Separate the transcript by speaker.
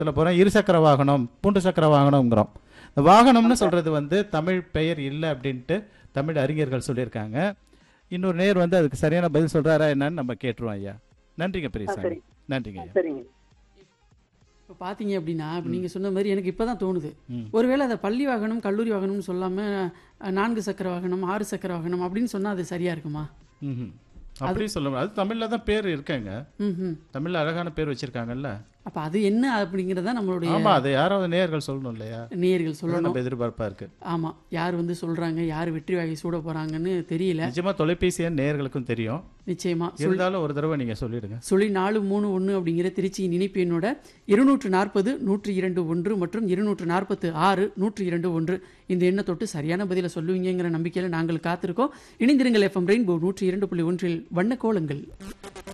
Speaker 1: சொல்ல போகிறோம் இருசக்கர வாகனம் மூன்று சக்கர வாகனம்ங்கிறோம் இந்த வாகனம்னு சொல்கிறது வந்து தமிழ் பெயர் இல்லை அப்படின்ட்டு தமிழ் அறிஞர்கள் சொல்லியிருக்காங்க இன்னொரு நேர் வந்து அதுக்கு சரியான பதில் சொல்கிறாரா என்னன்னு நம்ம கேட்டுருவோம் ஐயா நன்றிங்க பெரியசாமி
Speaker 2: சரி.
Speaker 1: நன்றிங்க ஐயா
Speaker 2: சரிங்க
Speaker 3: இப்போ பார்த்தீங்க அப்படின்னா இப்போ நீங்கள் சொன்ன மாதிரி எனக்கு இப்போ தான் தோணுது
Speaker 1: ம்.
Speaker 3: ஒருவேளை அதை பள்ளி வாகனம் கல்லூரி வாகனம்னு சொல்லாமல் நான்கு சக்கர வாகனம் ஆறு சக்கர வாகனம் அப்படின்னு சொன்னால் அது சரியாக இருக்குமா
Speaker 1: ம் அப்படி சொல்ல முடியாது அது தமிழில் தான் பேர் இருக்காங்க
Speaker 3: ம் ம்
Speaker 1: தமிழில் அழகான பேர் வச்சிருக்காங்கல்ல
Speaker 3: அப்போ அது என்ன அப்படிங்கிறத நம்மளுடைய
Speaker 1: ஆமாம் அது யாராவது நேயர்கள் சொல்லணும் இல்லையா
Speaker 3: நேயர்கள்
Speaker 1: அதான்
Speaker 3: சொல்லணும்
Speaker 1: நம்ம எதிர்பார்ப்பாக இருக்கு
Speaker 3: ஆமாம் யார் வந்து சொல்கிறாங்க யார் வெற்றி வாகை சூட போகிறாங்கன்னு தெரியல
Speaker 1: நிஜமா தொலைபேசி எண் நேயர்களுக்கும் தெரியும்
Speaker 3: நிச்சயமா சொல்
Speaker 1: இருந்தாலும் ஒரு தடவை நீங்கள் சொல்லிடுங்க
Speaker 3: சொல்லி நாலு மூணு ஒன்று அப்படிங்கிற திருச்சியின் இணைப்பு எண்ணோட இருநூற்று நாற்பது நூற்றி இரண்டு ஒன்று மற்றும் இருநூற்று நாற்பத்து ஆறு நூற்றி இரண்டு ஒன்று இந்த எண்ணை தொட்டு சரியான பதிலை சொல்லுவீங்கிற நம்பிக்கையில் நாங்கள் காத்திருக்கோம் இணைந்திருங்கள் எஃப்எம் ரெயின்போ நூற்றி இரண்டு புள்ளி ஒன்றில் வண்ண கோலங்கள்